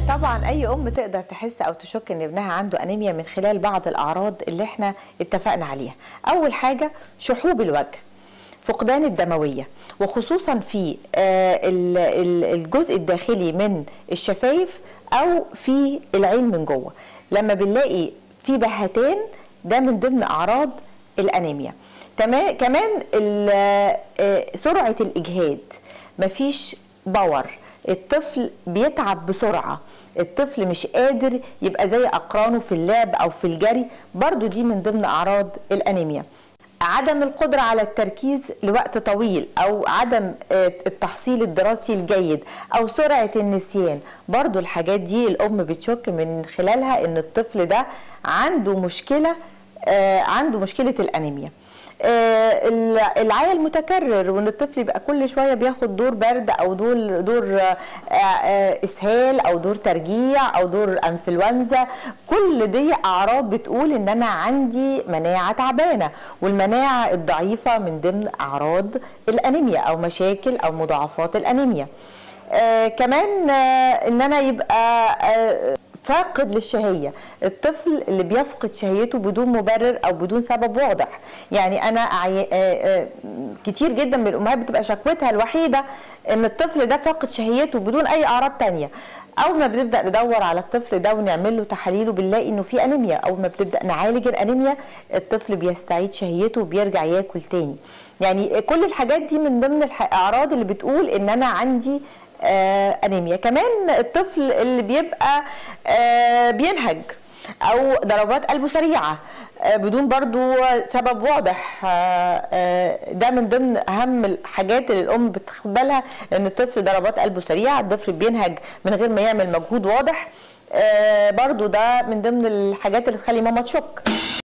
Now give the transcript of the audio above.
طبعا اي ام تقدر تحس او تشك ان ابنها عنده انيميا من خلال بعض الاعراض اللي احنا اتفقنا عليها اول حاجه شحوب الوجه فقدان الدمويه وخصوصا في آه، ال- ال- الجزء الداخلي من الشفايف او في العين من جوه لما بنلاقي في بهتان ده من ضمن اعراض الانيميا تمام كمان ال- آه، سرعه الاجهاد مفيش باور الطفل بيتعب بسرعه الطفل مش قادر يبقى زي اقرانه في اللعب او في الجري برضو دي من ضمن اعراض الانيميا عدم القدرة على التركيز لوقت طويل أو عدم آه، التحصيل الدراسي الجيد أو سرعة النسيان برضو الحاجات دي الأم بتشك من خلالها إن الطفل ده عنده مشكلة آه، عنده مشكلة الأنيميا آه، الع- العيا المتكرر وان الطفل يبقى كل شويه بياخد دور برد او دور دور آه، آه، اسهال او دور ترجيع او دور انفلونزا كل دي اعراض بتقول ان انا عندي مناعه تعبانه والمناعه الضعيفه من ضمن اعراض الانيميا او مشاكل او مضاعفات الانيميا آه كمان آه ان انا يبقى آه فاقد للشهيه الطفل اللي بيفقد شهيته بدون مبرر او بدون سبب واضح يعني انا أعي... آه آه كتير جدا من الامهات بتبقى شكوتها الوحيده ان الطفل ده فاقد شهيته بدون اي اعراض تانية اول ما بنبدا ندور على الطفل ده ونعمل له تحاليله بنلاقي انه في انيميا اول ما بنبدا نعالج الانيميا الطفل بيستعيد شهيته وبيرجع ياكل تاني يعني كل الحاجات دي من ضمن الاعراض اللي بتقول ان انا عندي آه انيميا كمان الطفل اللي بيبقى آه بينهج او ضربات قلبه سريعه آه بدون برضو سبب واضح آه آه ده من ضمن اهم الحاجات اللي الام بتاخد بالها ان الطفل ضربات قلبه سريعه الطفل بينهج من غير ما يعمل مجهود واضح آه برضو ده من ضمن الحاجات اللي تخلي ماما تشك